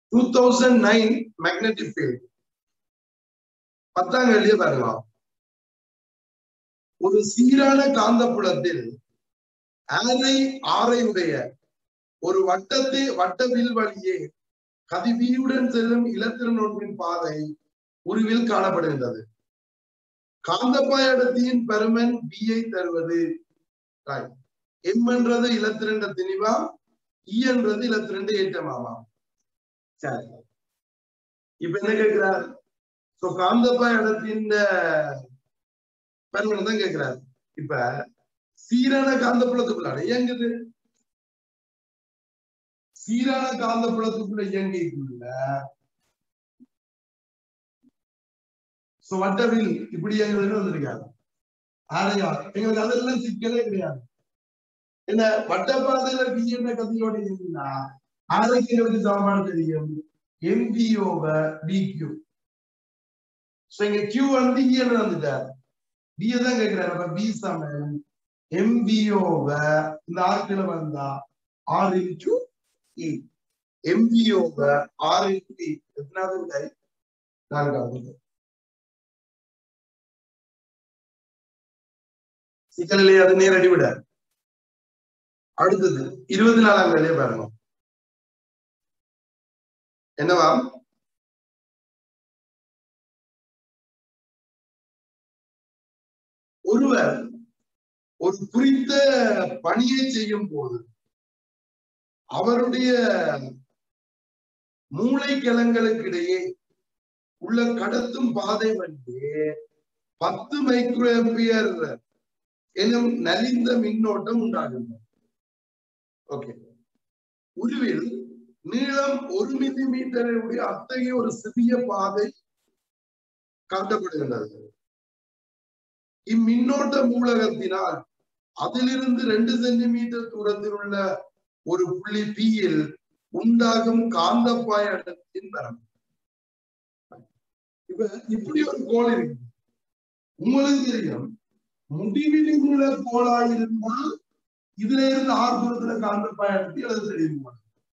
Two thousand nine magnetic field பத்தாம் கேள்வியே பாருங்க ஒரு சீரான காந்தப்புலத்தில் ஆரை ஆரை உடைய ஒரு வட்டத்தை வட்டவில் வழியே கதிவியுடன் செல்லும் இலத்திரன் ஒன்றின் பாதை உருவில் காணப்படுகின்றது காந்தப்பாயடத்தியின் பருமன் பியை தருவது எம் என்றது இலத்திரண்ட திணிவா இ என்றது இலத்திரண்ட ஏற்றமாவா சரி இப்ப என்ன கேட்கிறார் சோ காந்தப்பாயடத்தின் பருமன் தான் கேட்கிறார் இப்ப சீரான காந்தப்புலத்துக்குள்ளார இயங்குது சீரான காந்தப்புலத்துக்குள்ள இயங்கிக்குள்ள சோ வட்டவில் இப்படி இயங்குதுன்னு வந்திருக்காங்க ஆரையா எங்களுக்கு அதெல்லாம் சிக்கலே கிடையாது என்ன வட்டப்பாதையில பி என்ற கதையோட இருந்தா ஆரைக்கு எங்களுக்கு சமமான தெரியும் எம்பிஓவ பிக்யூ சோ இங்க கியூ வந்து இ என்ன வந்துட்டார் பி தான் கேட்கிறாரு அப்ப பி சமன் எம்பிஓவ இந்த ஆர்க்குல வந்தா ஆர் இன்டூ இ எம்பிஓவ ஆர் இன்டூ இ எத்தனாவது விடை நான்காவது சிக்கலிலே அது நேரடி விட அடுத்தது இருபத்தி நாலாம் வேலையை பாருங்க என்னவா ஒருவர் ஒரு குறித்த பணியை செய்யும் போது அவருடைய மூளைக்கிழங்களுக்கு உள்ள கடத்தும் பாதை வந்து பத்து மைக்ரோபியர் எனும் நலிந்த மின்னோட்டம் உண்டாகின்றது ஓகே உருவில் நீளம் ஒரு மில்லி மீட்டருடைய அத்தகைய ஒரு சிறிய பாதை காட்டப்படுகின்றது இம்மின்னோட்ட மூலகத்தினால் அதிலிருந்து ரெண்டு சென்டிமீட்டர் தூரத்தில் உள்ள ஒரு புள்ளி பியில் உண்டாகும் காந்தப்பாய இடத்தின் பரம் இப்ப இப்படி ஒரு கோள் இருக்கு உங்களுக்கு தெரியும் முடிவிலி உள்ள கோளா இருந்தால் இதுல இருந்து ஆறு தூரத்துல காந்தப்பாய இடத்தை எழுத தெரியும்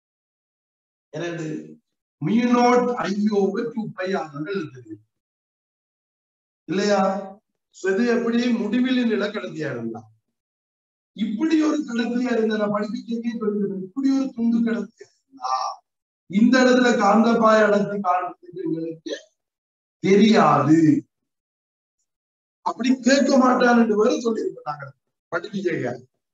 எனது மியூனோட் ஐயோவை டூ பை ஆனது எழுத தெரியும் இல்லையா இது எப்படி முடிவில் நில கடத்தியா இருந்தா இப்படி ஒரு கடத்தியா இருந்தா நான் படிப்பிக்கே சொல்லிருந்தேன் இப்படி ஒரு துண்டு கடத்தியா இருந்தா இந்த இடத்துல காந்தப்பாய இடத்தை காண்றதுக்கு எங்களுக்கு தெரியாது அப்படி கேட்க மாட்டான்னு வேற சொல்லியிருப்பாங்க படிப்பிக்க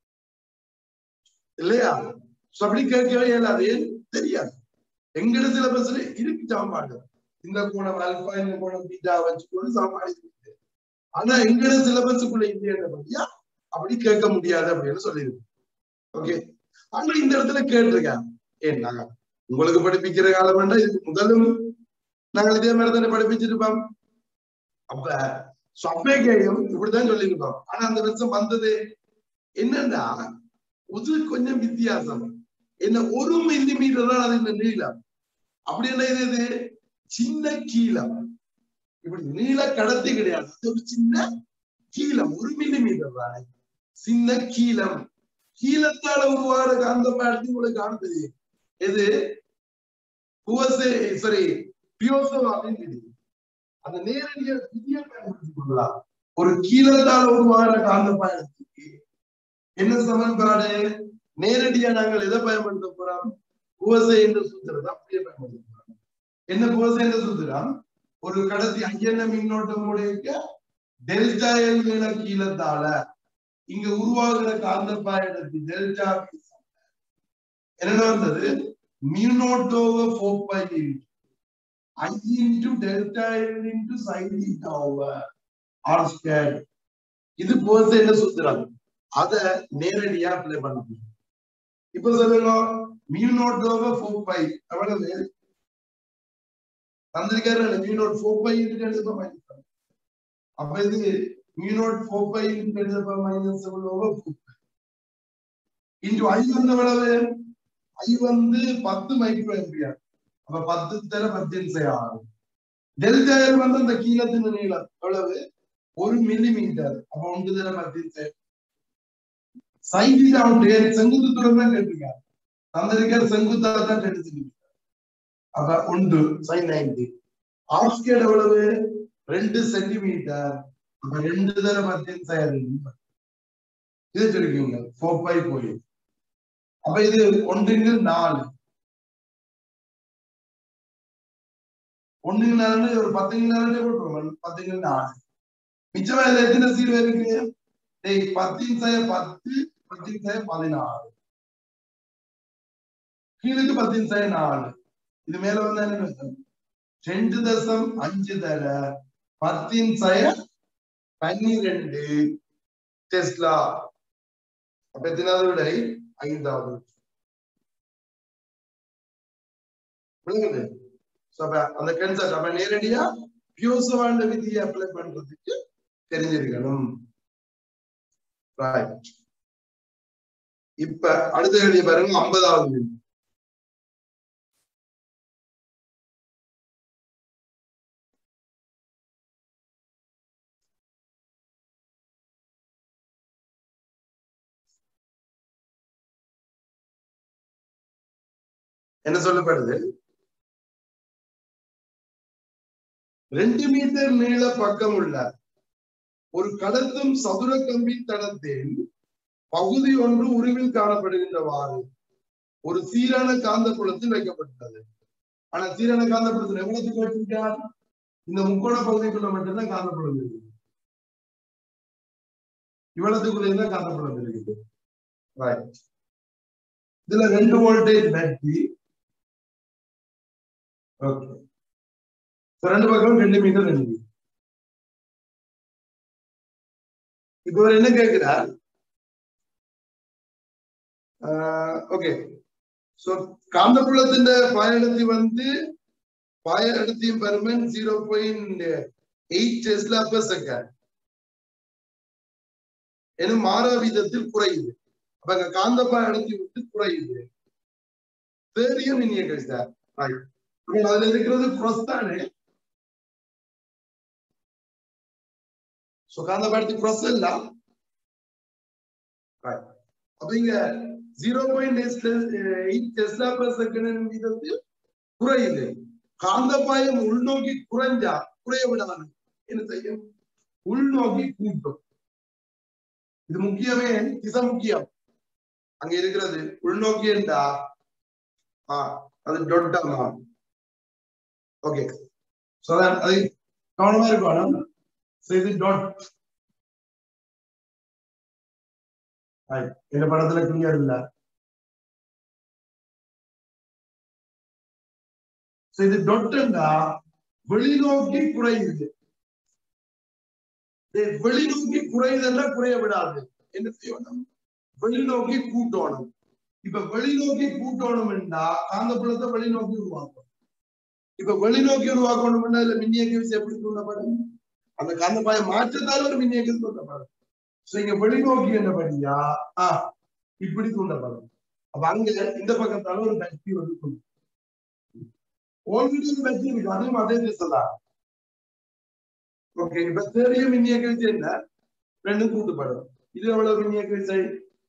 இல்லையா அப்படி கேட்கவே இயலாது தெரியாது எங்கட சிலபஸ்ல இருக்கு சாப்பாடு இந்த கோணம் அல்பா இந்த கோணம் பீட்டா வச்சுக்கொண்டு சாப்பாடு ஆனா எங்கட சிலபஸுக்குள்ள இல்லையா அப்படி கேட்க முடியாது அப்படின்னு சொல்லியிருக்கு ஓகே ஆனா இந்த இடத்துல கேட்டிருக்காங்க ஏன்னா உங்களுக்கு படிப்பிக்கிற காலம் வேண்டாம் இதுக்கு முதலும் நாங்கள் இதே மாதிரி தானே படிப்பிச்சிருப்போம் அப்ப சப்பேகையும் இப்படிதான் சொல்லியிருப்போம் ஆனா அந்த வருஷம் வந்தது என்னன்னா உது கொஞ்சம் வித்தியாசம் என்ன ஒரு மில்லி மீட்டர் தான் அது இந்த நீளம் அப்படி என்ன இது சின்ன கீழம் இப்படி நீள கடத்தி கிடையாது அது ஒரு சின்ன கீழம் ஒரு மில்லி மீட்டர் தானே சின்ன கீழம் கீழத்தால உருவாகிற காந்த பாடத்தை உங்களுக்கு காண தெரியும் எது புவசே சாரி பியோசோ அப்படின்னு தெரியும் அந்த நேரடிய விதியை பயன்படுத்திக் கொள்ளலாம் ஒரு கீழத்தால் உருவாகிற காந்த பாடத்துக்கு என்ன சமன்பாடு நேரடியா நாங்கள் எதை பயன்படுத்த போறோம் புவசை என்ற சூத்திரத்தை அப்படியே பயன்படுத்த போறோம் என்ன புவசை என்ற சூத்திரம் ஒரு கடத்தி ஐயன மின்னோட்டம் உடைய டெல்டா எல் நீள கீழத்தால இங்க உருவாகிற காந்தப்பாயடத்து டெல்டா என்ன வந்தது மியூனோட்டோவ four pi I into delta L into sine theta over R square இது போது என்ன சூத்திரம் அத நேரடியா அப்ளை பண்ண முடியும் இப்ப சொல்லுங்க mu naught over four pi எவ்வளவு தந்திருக்காரு மியூ நோட் ஃபோர் பை எழுதப்ப மைனஸ் அப்ப இது மியூ நோட் ஃபோர் பை எழுதப்ப minus over four pi into I வந்து எவ்வளவு ஐ வந்து பத்து மைக்ரோ எம்பியர் அப்ப பத்து தர பத்து ஆறு டெல்டா வந்து அந்த கீழத்தின் நீளம் எவ்வளவு ஒரு மில்லி மீட்டர் அப்ப ஒன்று தர பத்து சைடில் அவனுடைய செங்குத்து தூரம் தான் கேட்டிருக்காரு தந்திருக்கார் செங்குத்தா தான் எடுத்துக்கிட்டு அப்ப உண்டு சைன் நைன்டி ஆஃப் ஸ்கேட் எவ்வளவு ரெண்டு சென்டிமீட்டர் அப்ப ரெண்டு தர பத்தின் சைன் இது சொல்லிக்கோங்க ஃபோர் பை போய் அப்ப இது ஒன்றுங்க நாலு ஒண்ணுங்க நாலு ஒரு பத்துங்க நாலு போட்டுருவோம் பத்துங்க நாலு மிச்சமா இதுல எத்தனை சீர் இருக்கு டேய் பத்தின் சய பத்து பத்தின் சய பதினாறு கீழுக்கு பத்தின் சய நாலு இது மேல வந்து என்ன ரெண்டு தசம் அஞ்சு தர பத்தின் சய பன்னிரெண்டு டெஸ்லா அப்ப எத்தனாவது விடை ஐந்தாவது விளங்குது So, அப்ப அந்த கன்செப்ட் அப்ப நேரடியா பியூசவாண்ட விதியை அப்ளை பண்றதுக்கு தெரிஞ்சிருக்கணும் ரைட் இப்ப அடுத்த கேள்வி பாருங்க ஐம்பதாவது கேள்வி. என்ன சொல்லப்படுது ரெண்டு மீட்டர் நீள பக்கம் உள்ள ஒரு கடத்தும் சதுர கம்பி தடத்தில் பகுதி ஒன்று உருவில் காணப்படுகின்றவாறு ஒரு சீரான காந்த புலத்தில் வைக்கப்பட்டது ஆனா சீரான காந்த புலத்தில் எவ்வளவுக்கு வச்சிருக்கார் இந்த முக்கோண பகுதிக்குள்ள மட்டும்தான் காந்தப்புலம் இருக்குது இவ்வளவுக்குள்ளே தான் காந்தப்புலம் இருக்குது ரைட் இதுல ரெண்டு வோல்டேஜ் பேட்டரி ஓகே ரெண்டு பக்கம் ரெண்டு மீட்டர் ரெண்டு மீட்டர் இப்ப அவர் என்ன கேட்கிறார் ஓகே சோ காந்தப்புலத்தின் பாயடத்தி வந்து பாயடத்தியும் பெருமன் zero point eight tesla per second எனும் மாறா வீதத்தில் குறையுது அப்ப அங்க காந்த பாயடத்தி வந்து குறையுது தேரியம் இனியங்கள் சார் அதுல இருக்கிறது cross தானே சோ காந்த பாயடத்தி cross இல்ல அப்ப இங்க zero point eight tesla per second வீதத்தில் குறையுது காந்தப்பாயம் உள்நோக்கி குறைஞ்சா குறைய விடாது என்ன செய்யும் உள்நோக்கி கூட்டும் இது முக்கியமே திசை முக்கியம் அங்க இருக்கிறது உள்நோக்கி என்றா ஆஹ் அது டொட்டாமா ஓகே அது கவனமா இருக்கணும் இது டாட் இந்த படத்துல கிளியர் இல்ல இது டொட்டுன்னா வெளிநோக்கி குறையுது வெளிநோக்கி குறையுதுன்னா குறைய விடாது என்ன செய்யணும் வெளிநோக்கி கூட்டணும் இப்ப வெளிநோக்கி கூட்டணும்னா காந்தப்புலத்தை வெளிநோக்கி உருவாக்கணும் இப்ப வெளிநோக்கி உருவாக்கணும்னா இதுல மின்னியக்க விசை எப்படி தூண்டப்படும் அந்த காந்தப்பாய மாற்றத்தால் ஒரு மின்னியக்கம் தூண்டப்படும் சோ இங்க வெளிநோக்கி என்னபடியா ஆஹ் இப்படி தூண்டப்படும் அப்ப அங்க இந்த பக்கத்தால ஒரு பேட்டரி வந்து தூண்டும் ஆல்ரெடி ஒரு பேட்டரி இருக்கு அதுவும் அதே திசை தான் ஓகே இப்ப தெரிய மின்னியக்க விசை என்ன ரெண்டும் கூட்டுப்படும் இது எவ்வளவு மின்னியக்க விசை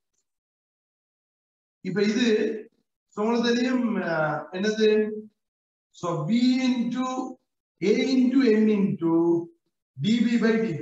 இப்ப இது உங்களுக்கு தெரியும் என்னது so b into a into n into db by dt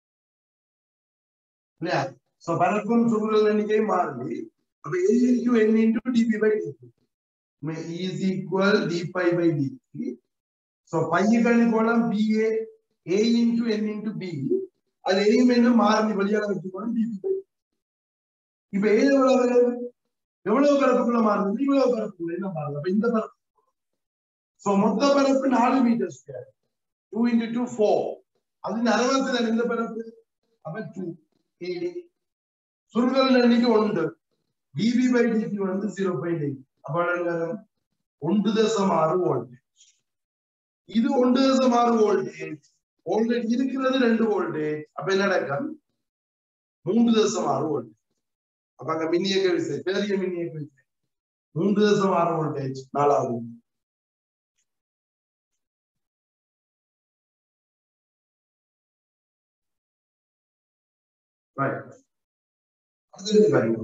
இல்லையா சோ பரப்பும் சுருள் எண்ணிக்கை மாறுது அப்ப a into n into db by dt is equal d pi by dt so பையக்கணி கோணம் ba a into n into b அது a என்ன மாறி வழியாக வச்சுக்கணும் db by இப்ப a எவ்வளவு எவ்வளவு பரப்புக்குள்ள மாறுது இவ்வளவு பரப்புக்குள்ள என்ன மாறுது அப்ப இந்த பரப்பு சோ மொத்த பரப்பு நாலு metre square two into two four அது அறுபத்துல இந்த பரப்பு அப்ப டூ சுருங்கல் எண்ணிக்கை ஒன்று டிபி பை டிபி வந்து ஜீரோ பாயிண்ட் எயிட் அப்ப ஒன்று தசம் ஆறு வோல்டேஜ் இது ஒன்று தசம் ஆறு வோல்டேஜ் வோல்டேஜ் இருக்கிறது ரெண்டு வோல்டேஜ் அப்ப என்ன நடக்கும் மூன்று தசம் ஆறு வோல்டேஜ் அப்ப அங்க மின்னியக்க விசை பெரிய மின்னியக்க விசை மூன்று தசம் ஆறு வோல்டேஜ் நாலாவது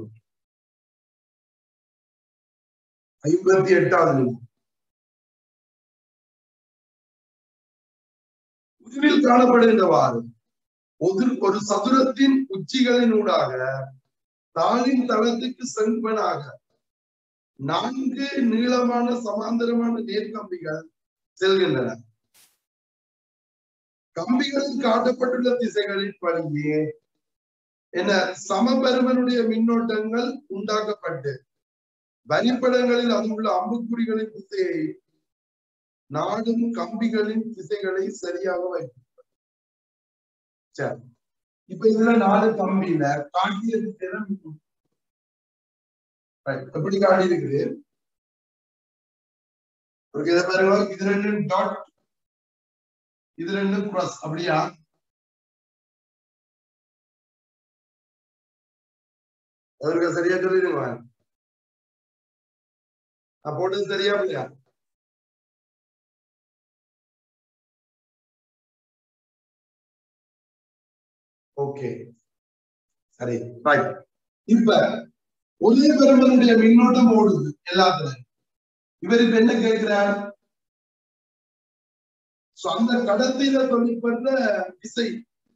ஐம்பத்தி எட்டாவது உதிரில் காணப்படுகின்றவாறு ஒரு ஒரு சதுரத்தின் உச்சிகளினூடாக தாளின் தளத்துக்கு செம்பனாக நான்கு நீளமான சமாந்தரமான நேர்கம்பிகள் செல்கின்றன கம்பிகளில் காட்டப்பட்டுள்ள திசைகளின் வழியே என சமபருமனுடைய மின்னோட்டங்கள் உண்டாக்கப்பட்டு வரிப்படங்களில் அது உள்ள அம்புக்குறிகளின் திசையை நாடும் கம்பிகளின் திசைகளை சரியாக வைக்கும் சரி இப்ப இதுல நாலு கம்பியில காட்டிய திசையில மின்னோட்டம். Right. எப்படி காட்டி இருக்குது ஒரு இதை பாருங்க இது ரெண்டு டாட் இது ரெண்டு கிராஸ் அப்படியா அவருக்கு சரியா சொல்லிடுங்க நான் போட்டது சரியா இல்லையா ஓகே சரி ரைட் இப்ப ஒரே பெருமனுடைய மின்னோட்டம் ஓடுது எல்லாத்துலயும் இவர் இப்ப என்ன கேட்கிறார் சோ அந்த கடத்தில தொழிற்படுற விசை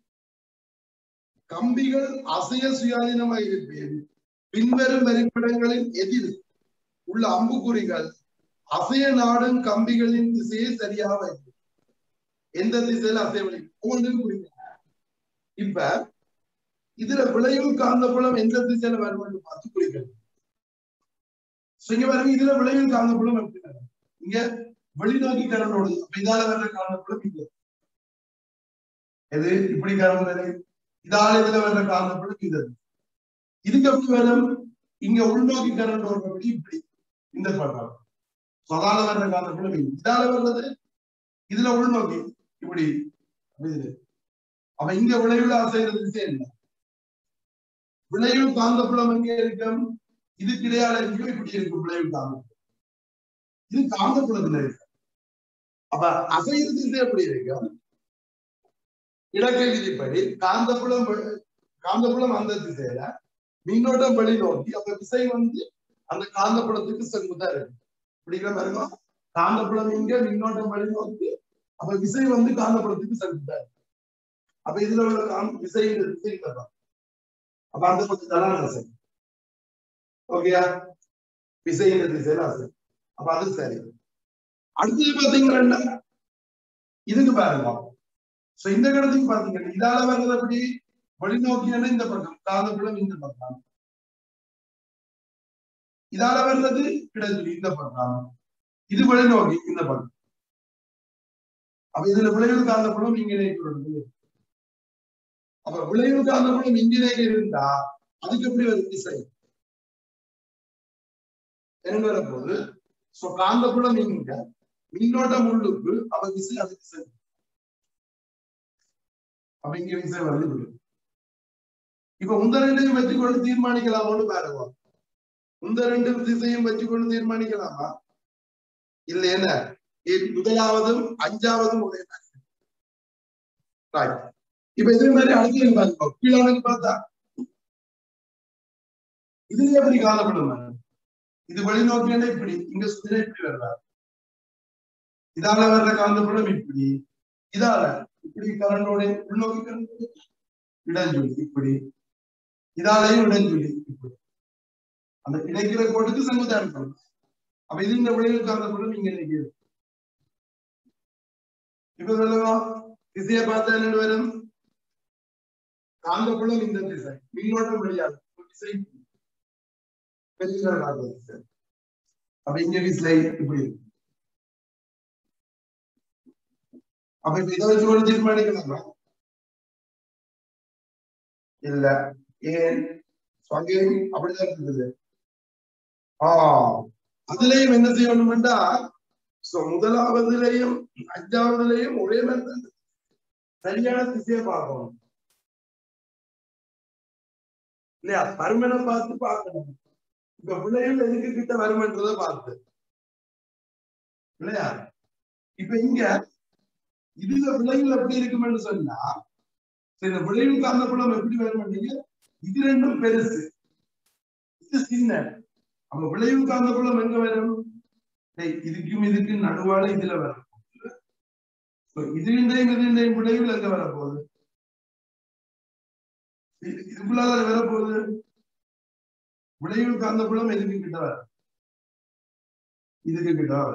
கம்பிகள் அசைய சுயாதீனமாக இருப்பேன் பின்வரும் வரிப்படங்களின் எதிர் உள்ள அம்புக்குறிகள் அசைய நாடும் கம்பிகளின் திசையை சரியாக வைக்கும் எந்த திசையில அசைவழி ஒவ்வொன்றும் குறிங்க இப்ப இதுல விளைவு காந்தப்புலம் எந்த திசையில வரும் பார்த்து குறிக்கணும் So, இங்க பாருங்க இதுல விளைவு காந்தப்புலம் எப்படி வரும்? இங்க வெளிநோக்கி கரண்ட் ஓடுது அப்ப இதால வர்ற காந்தப்புலம் இங்க எது இப்படி கரண்ட் வருது இதால இதுல வர்ற காந்தப்புலம் இது இதுக்கு எப்படி வரும் இங்க உள்நோக்கி கரண்ட் ஓடுறபடி இப்படி இந்த பக்கம் So, அதால வர்ற காந்தப்புலம் இது. இதால வர்றது இதுல உள்நோக்கி இப்படி அப்படி இது. அப்ப இங்க விளைவுல அசைகிற திசை என்ன விளைவு காந்தப்புலம் எங்க இருக்கும் இதுக்கு இடையால இருக்கும் இப்படி இருக்கும் விளைவு காந்தப்புலம் இது காந்தப்புலத்துல இருக்கு அப்ப அசைகிற திசை எப்படி இருக்கும் இடக்கை விதிப்படி காந்தப்புலம் வெ- காந்தப்புலம் அந்த திசையில மின்னோட்டம் வெளி நோக்கி அப்ப திசை வந்து அந்த காந்தப்புலத்துக்கு செங்குத்தா இருக்கு இப்படிங்கிற பாருங்க காந்தப்புலம் இங்க மின்னோட்டம் வெளி நோக்கி அப்ப விசை வந்து காந்தப்புலத்துக்கு செங்குத்தா இருக்கு அப்ப இதுல உள்ள காந்த விசை இந்த திசைக்கு தான் அப்ப அந்த கொஞ்சம் தலான அசை ஓகேயா விசை இந்த திசையில அசை அப்ப அது சரி அடுத்தது பாத்தீங்கன்னா இதுக்கு பாருங்க சோ இந்த கடத்துக்கு பாத்தீங்கன்னா இதால வர்றது எப்படி வெளிநோக்கியான இந்த பக்கம் காந்தப்புலம் இந்த பக்கம் இதால வர்றது இடதுலி இந்த பக்கம் இது வெளிநோக்கி இந்த பக்கம் அப்ப இதுல விளைவு காந்தப்புலம் இங்கே இருக்கிறது அப்ப விளைவு காந்தப்புலம் இங்கே இருந்தா அதுக்கு எப்படி வரும் திசை என்ன வரப்போகுது சோ காந்தப்புலம் இங்க மின்னோட்டம் உள்ளுக்கு அப்ப விசை அது திசை அப்ப இங்க விசை வருது இப்படி. இப்ப இந்த ரெண்டையும் வச்சுக்கொண்டு தீர்மானிக்கலாமான்னு பாருங்க இந்த ரெண்டு திசையும் வச்சுக்கொண்டு தீர்மானிக்கலாமா இல்ல என்ன இ- முதலாவதும் அஞ்சாவதும் ஒரே மாதிரி. Right. இப்ப இதே மாதிரி அடுத்து பாருங்க கீழானுக்கு பார்த்தா இதுல எப்படி காணப்படும் இது வெளிநோக்கியான இப்படி இங்க சுத்தின இப்படி வர்றாரு இதால வர்ற காந்தப்புலம் இப்படி இதால இப்படி கரண்டோட உள்நோக்கி கரண்ட் இடஞ்சொலி இப்படி இதாலையும் இடஞ்சொலி இப்படி அந்த கிடைக்கிற கோட்டுக்கு செங்குத்தா இருக்கணும் அப்ப இது இந்த விளைவு காந்தப்புலம் இங்க நிற்கிறது இப்ப சொல்லுங்க திசையை பார்த்தா என்ன வரும் காந்தப்புலம் இந்த திசை மின்னோட்டம் வெளியாது திசை வெளியில வராத திசை அப்ப இங்க விசை இப்படி இருக்கு அப்ப இப்ப இதை வச்சு ஒரு தீர்மானிக்கலாமா இல்ல ஏன் So, அங்கேயும் அப்படிதான் இருக்குது ஆஹ் அதுலயும் என்ன செய்யணும்டா சோ முதலாவதுலயும் அஞ்சாவதுலயும் ஒரே மாதிரி தான் இருக்கு. சரியான திசையை பார்க்கணும் இல்லையா பருமனை பார்த்து பார்க்கணும் இப்ப பிள்ளைகள் எதுக்கு கிட்ட வருமன்றத பார்த்து இல்லையா இப்ப இங்க இதுல விளைவுகள் எப்படி இருக்குமென்னு சொன்னா சரி, இந்த விளைவு காந்தப்புலம் எப்படி வருமென்றீங்க இது ரெண்டும் பெருசு இது சின்ன அப்ப விளைவு காந்தப்புலம் எங்க வரும் டேய், இதுக்கும் இதுக்கும் நடுவால இதுல வரும் இதுண்டையும் இதுண்டையும் விளைவில் எங்க வரப்போகுது இது- இதுக்குள்ளாத வரப்போகுது விளைவு காந்த புலம் எதுக்கு கிட்ட வர இதுக்கு கிட்ட வர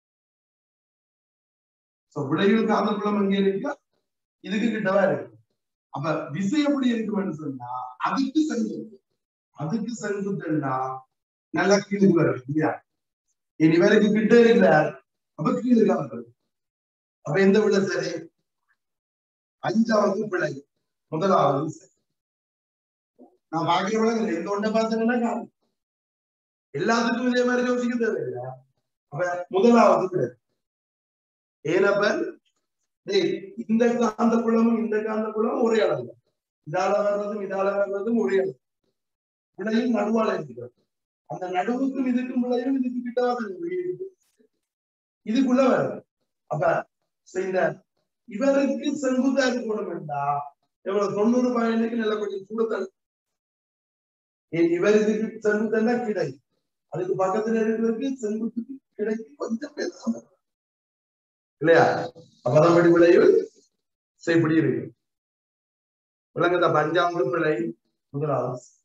சோ விளைவு காந்த புலம் எங்க இருக்கா இதுக்கு கிட்டவா இருக்கு அப்ப விசை எப்படி இருக்கும்னு சொன்னா அதுக்கு செங்குத்து அதுக்கு செங்குத்துன்னா நல்லா கீழே வரும் இல்லையா இனி இவருக்கு கிட்ட இருக்கிறார் அப்ப கீழே வருது அப்ப எந்த விட சரி அஞ்சாவது பிழை முதலாவது சரி நான் பாக்கிய விளங்கல எந்த ஒண்ணை பார்த்தேன்னா காணும் எல்லாத்துக்கும் இதே மாதிரி யோசிக்க தேவையில்லை அப்ப முதலாவது பிழை ஏனப்ப டேய், இந்த காந்த குளமும் இந்த காந்த குளமும் ஒரே அளவு இதால வர்றதும் இதால வர்றதும் ஒரே அளவு விளையும் நடுவால இருக்கிறது அந்த நடுவுக்கும் இதுக்கும் விளையும் இதுக்கு கிட்ட இதுக்குள்ள வருது அப்ப சரி, இந்த இவருக்கு செங்குத்தா இருக்கணும் வேண்டா எவ்வளவு தொண்ணூறு பயனுக்கு நல்ல கொஞ்சம் கூட தள்ளு. ஏன் இவருக்கு செங்குத்தா கிடை அதுக்கு பக்கத்துல இருக்கிறதுக்கு செங்குத்துக்கு கிடைக்கு கொஞ்சம் பேசாம இருக்கு. இல்லையா அப்பதான் படி விளைவு இப்படி இருக்கு விளங்குதா பஞ்சாங்கு பிழை முதலாவது